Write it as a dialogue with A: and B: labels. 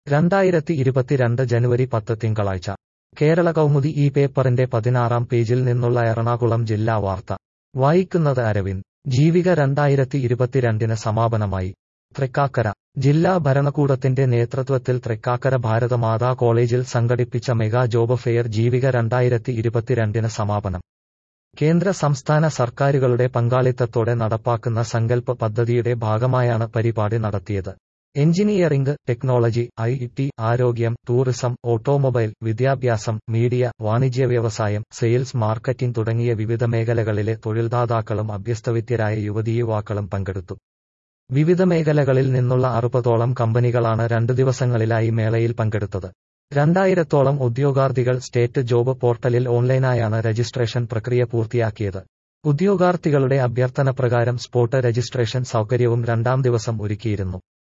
A: രണ്ടായിരത്തി ഇരുപത്തിരണ്ട് ജനുവരി പത്ത് തിങ്കളാഴ്ച കേരള കൗമുദി ഈ പേപ്പറിന്റെ പതിനാറാം പേജിൽ നിന്നുള്ള എറണാകുളം ജില്ലാ വാർത്ത വായിക്കുന്നത് അരവിന്ദ് ജീവിക രണ്ടായിരത്തി ഇരുപത്തിരണ്ടിന് സമാപനമായി തൃക്കാക്കര ജില്ലാ ഭരണകൂടത്തിന്റെ നേതൃത്വത്തിൽ തൃക്കാക്കര ഭാരതമാതാ കോളേജിൽ സംഘടിപ്പിച്ച മെഗാ ജോബ് ഫെയർ ജീവിക രണ്ടായിരത്തി ഇരുപത്തിരണ്ടിന് സമാപനം കേന്ദ്ര സംസ്ഥാന സർക്കാരുകളുടെ പങ്കാളിത്തത്തോടെ നടപ്പാക്കുന്ന സങ്കൽപ് പദ്ധതിയുടെ ഭാഗമായാണ് പരിപാടി നടത്തിയത് എഞ്ചിനീയറിംഗ് ടെക്നോളജി ഐ ടി ആരോഗ്യം ടൂറിസം ഓട്ടോമൊബൈൽ വിദ്യാഭ്യാസം മീഡിയ വാണിജ്യ വ്യവസായം സെയിൽസ് മാർക്കറ്റിംഗ് തുടങ്ങിയ വിവിധ മേഖലകളിലെ തൊഴിൽദാതാക്കളും അഭ്യസ്തവിദ്യരായ യുവതീയുവാക്കളും പങ്കെടുത്തു വിവിധ മേഖലകളിൽ നിന്നുള്ള അറുപതോളം കമ്പനികളാണ് രണ്ടു ദിവസങ്ങളിലായി മേളയിൽ പങ്കെടുത്തത് രണ്ടായിരത്തോളം ഉദ്യോഗാർത്ഥികൾ സ്റ്റേറ്റ് ജോബ് പോർട്ടലിൽ ഓൺലൈനായാണ് രജിസ്ട്രേഷൻ പ്രക്രിയ പൂർത്തിയാക്കിയത് ഉദ്യോഗാർത്ഥികളുടെ അഭ്യർത്ഥന പ്രകാരം സ്പോട്ട് രജിസ്ട്രേഷൻ സൗകര്യവും രണ്ടാം ദിവസം ഒരുക്കിയിരുന്നു